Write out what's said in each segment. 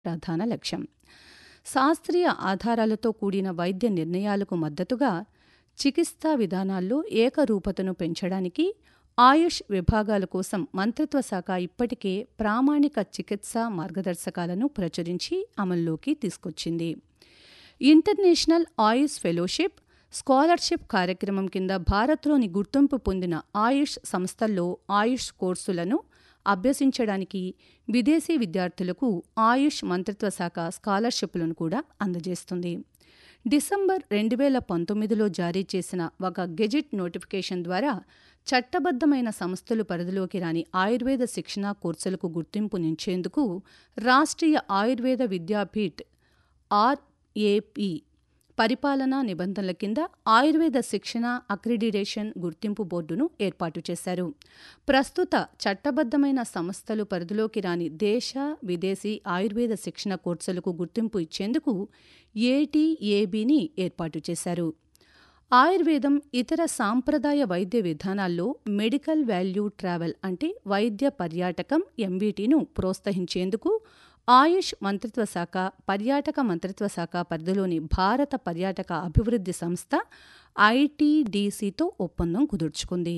ప్రధాన లక్ష్యం శాస్త్రీయ ఆధారాలతో కూడిన వైద్య నిర్ణయాలకు మద్దతుగా చికిత్సా విధానాల్లో ఏకరూపతను పెంచడానికి ఆయుష్ విభాగాల కోసం మంత్రిత్వ శాఖ ఇప్పటికే ప్రామాణిక చికిత్సా మార్గదర్శకాలను ప్రచురించి అమల్లోకి తీసుకొచ్చింది ఇంటర్నేషనల్ ఆయుష్ ఫెలోషిప్ స్కాలర్షిప్ కార్యక్రమం కింద భారత్లోని గుర్తింపు పొందిన ఆయుష్ సంస్థల్లో ఆయుష్ కోర్సులను అభ్యసించడానికి విదేశీ విద్యార్థులకు ఆయుష్ మంత్రిత్వ శాఖ స్కాలర్షిప్లను కూడా అందజేస్తుంది డిసెంబర్ రెండు వేల పంతొమ్మిదిలో జారీ చేసిన ఒక గెజిట్ నోటిఫికేషన్ ద్వారా చట్టబద్దమైన సంస్థలు పరిధిలోకి రాని ఆయుర్వేద శిక్షణా కోర్సులకు గుర్తింపునిచ్చేందుకు రాష్ట్రీయ ఆయుర్వేద విద్యాపీఠ్ ఆర్ఏపి పరిపాలనా నిబంధనల కింద ఆయుర్వేద శిక్షణ అక్రిడిటేషన్ గుర్తింపు బోర్డును ఏర్పాటు చేశారు ప్రస్తుత చట్టబద్దమైన సంస్థలు పరిధిలోకి రాని దేశ విదేశీ ఆయుర్వేద శిక్షణ కోర్సులకు గుర్తింపు ఇచ్చేందుకు ఏటీఏబీని ఏర్పాటు చేశారు ఆయుర్వేదం ఇతర సాంప్రదాయ వైద్య విధానాల్లో మెడికల్ వాల్యూ ట్రావెల్ అంటే వైద్య పర్యాటకం ఎంవీటీను ప్రోత్సహించేందుకు ఆయుష్ మంత్రిత్వ శాఖ పర్యాటక మంత్రిత్వ శాఖ పరిధిలోని భారత పర్యాటక అభివృద్ధి సంస్థ ఐటీడీసీతో ఒప్పందం కుదుర్చుకుంది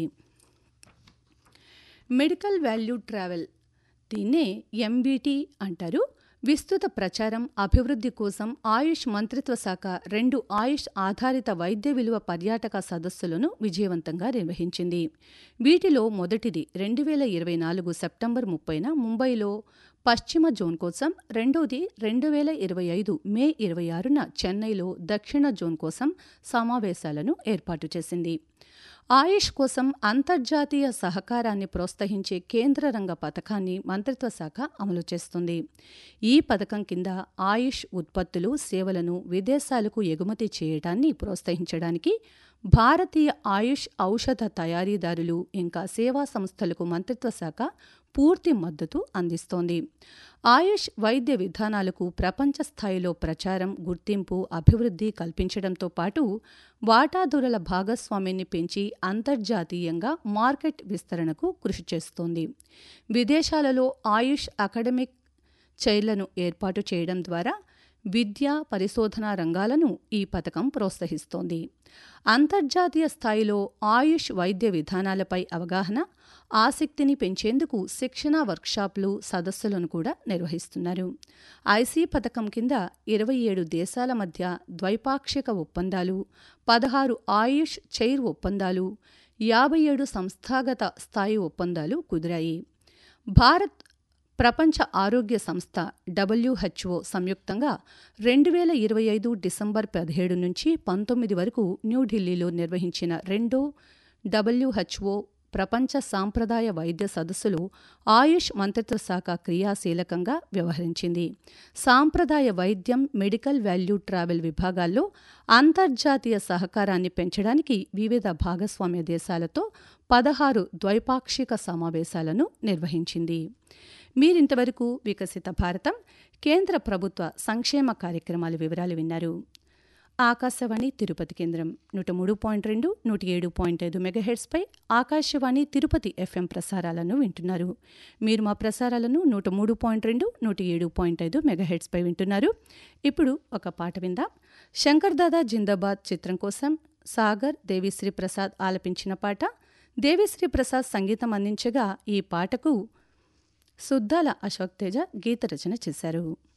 మెడికల్ వాల్యూ ట్రావెల్ దీన్నే ఎంబీటీ అంటారు విస్తృత ప్రచారం అభివృద్ధి కోసం ఆయుష్ మంత్రిత్వ శాఖ రెండు ఆయుష్ ఆధారిత వైద్య విలువ పర్యాటక సదస్సులను విజయవంతంగా నిర్వహించింది వీటిలో మొదటిది రెండు వేల ఇరవై నాలుగు సెప్టెంబర్ ముప్పైన ముంబైలో పశ్చిమ జోన్ కోసం రెండోది రెండు వేల ఇరవై ఐదు మే ఇరవై ఆరున చెన్నైలో దక్షిణ జోన్ కోసం సమావేశాలను ఏర్పాటు చేసింది ఆయుష్ కోసం అంతర్జాతీయ సహకారాన్ని ప్రోత్సహించే కేంద్ర రంగ పథకాన్ని మంత్రిత్వ శాఖ అమలు చేస్తుంది ఈ పథకం కింద ఆయుష్ ఉత్పత్తులు సేవలను విదేశాలకు ఎగుమతి చేయడాన్ని ప్రోత్సహించడానికి భారతీయ ఆయుష్ ఔషధ తయారీదారులు ఇంకా సేవా సంస్థలకు మంత్రిత్వ శాఖ పూర్తి మద్దతు అందిస్తోంది ఆయుష్ వైద్య విధానాలకు ప్రపంచ స్థాయిలో ప్రచారం గుర్తింపు అభివృద్ధి కల్పించడంతో పాటు వాటాదారుల భాగస్వామ్యాన్ని పెంచి అంతర్జాతీయంగా మార్కెట్ విస్తరణకు కృషి చేస్తోంది విదేశాలలో ఆయుష్ అకాడమిక్ చైర్లను ఏర్పాటు చేయడం ద్వారా విద్య పరిశోధన రంగాలను ఈ పథకం ప్రోత్సహిస్తోంది అంతర్జాతీయ స్థాయిలో ఆయుష్ వైద్య విధానాలపై అవగాహన ఆసక్తిని పెంచేందుకు శిక్షణ వర్క్షాప్లు సదస్సులను కూడా నిర్వహిస్తున్నారు ఐసీ పథకం కింద ఇరవై ఏడు దేశాల మధ్య ద్వైపాక్షిక ఒప్పందాలు పదహారు ఆయుష్ చైర్ ఒప్పందాలు యాభై ఏడు సంస్థాగత స్థాయి ఒప్పందాలు కుదిరాయి భారత్ ప్రపంచ ఆరోగ్య సంస్థ డబ్ల్యూహెచ్ఓ సంయుక్తంగా రెండు వేల ఇరవై ఐదు డిసెంబర్ పదిహేడు నుంచి పంతొమ్మిది వరకు న్యూఢిల్లీలో నిర్వహించిన రెండో డబ్ల్యూహెచ్ఓ ప్రపంచ సాంప్రదాయ వైద్య సదస్సులో ఆయుష్ మంత్రిత్వ శాఖ క్రియాశీలకంగా వ్యవహరించింది సాంప్రదాయ వైద్యం మెడికల్ వాల్యూ ట్రావెల్ విభాగాల్లో అంతర్జాతీయ సహకారాన్ని పెంచడానికి వివిధ భాగస్వామ్య దేశాలతో పదహారు ద్వైపాక్షిక సమావేశాలను నిర్వహించింది మీరింతవరకు వికసిత భారతం కేంద్ర ప్రభుత్వ సంక్షేమ కార్యక్రమాల వివరాలు విన్నారు ఆకాశవాణి తిరుపతి కేంద్రం నూట మూడు పాయింట్ రెండు నూట ఏడు పాయింట్ ఐదు మెగాహెడ్స్పై ఆకాశవాణి తిరుపతి ఎఫ్ఎం ప్రసారాలను వింటున్నారు మీరు మా ప్రసారాలను నూట మూడు పాయింట్ రెండు నూట ఏడు పాయింట్ ఐదు మెగాహెడ్స్పై వింటున్నారు ఇప్పుడు ఒక పాట విందాం శంకర్ దాదా జిందాబాద్ చిత్రం కోసం సాగర్ దేవిశ్రీ ప్రసాద్ ఆలపించిన పాట దేవిశ్రీ ప్రసాద్ సంగీతం అందించగా ఈ పాటకు సుద్దాల అశోక్ తేజ గీత రచన చేశారు